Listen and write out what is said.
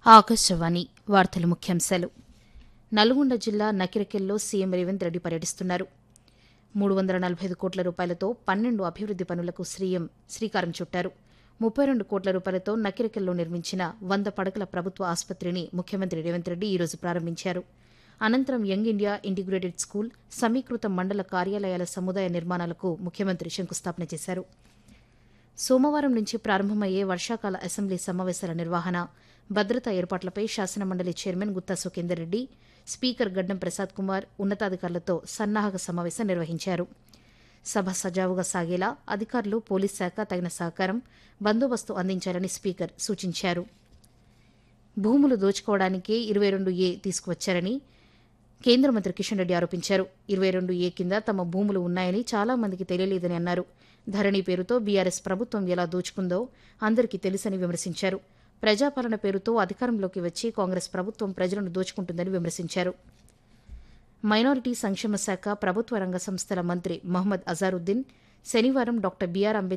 ఆకాశవాణి వార్తల ముఖ్యాంశాలు నల్గొండ జిల్లా నకిరకెల్లో సీఎం రేవంత్ రెడ్డి పర్యటిస్తున్నారు మూడు వందల నలభై ఐదు కోట్ల రూపాయలతో పన్నెండు అభివృద్ది పనులకు సీఎం శ్రీకారం చుట్టారు ముప్పై రెండు కోట్ల రూపాయలతో నకిరకెల్లో నిర్మించిన వంద పడకల ప్రభుత్వ ఆసుపత్రిని ముఖ్యమంత్రి రేవంత్ రెడ్డి ఈరోజు ప్రారంభించారు అనంతరం యంగ్ ఇండియా ఇంటిగ్రేటెడ్ స్కూల్ సమీకృత మండల కార్యాలయాల సముదాయ నిర్మాణాలకు ముఖ్యమంత్రి శంకుస్థాపన చేశారు సోమవారం నుంచి ప్రారంభమయ్యే వర్షాకాల అసెంబ్లీ సమావేశాల నిర్వహణ భద్రతా ఏర్పాట్లపై శాసనమండలి చైర్మన్ గుత్తా సుఖేందర్ రెడ్డి స్పీకర్ గడ్డం ప్రసాద్ కుమార్ ఉన్నతాధికారులతో సన్నాహక సమావేశం నిర్వహించారు సభ సజావుగా సాగేలా అధికారులు పోలీస్ శాఖ తగిన సహకారం బందోబస్తు అందించాలని స్పీకర్ సూచించారు భూములు దోచుకోవడానికే ఇరవై రెండు ఏ తీసుకువచ్చారని కేంద్ర మంత్రి కిషన్ రెడ్డి ఆరోపించారు ఇరవై రెండు ఏ కింద తమ భూములు ఉన్నాయని చాలా మందికి తెలియలేదని అన్నారు ధరణి పేరుతో బీఆర్ఎస్ ప్రభుత్వం ఎలా దోచుకుందో అందరికీ తెలుసని విమర్శించారు ప్రజాపాలన పేరుతో అధికారంలోకి వచ్చి కాంగ్రెస్ ప్రభుత్వం ప్రజలను దోచుకుంటుందని విమర్శించారు మైనారిటీ సంక్షేమ శాఖ ప్రభుత్వ రంగ సంస్థల మంత్రి మహమ్మద్ అజారుద్దీన్ శనివారం డాక్టర్ బీఆర్ అంబేద్కర్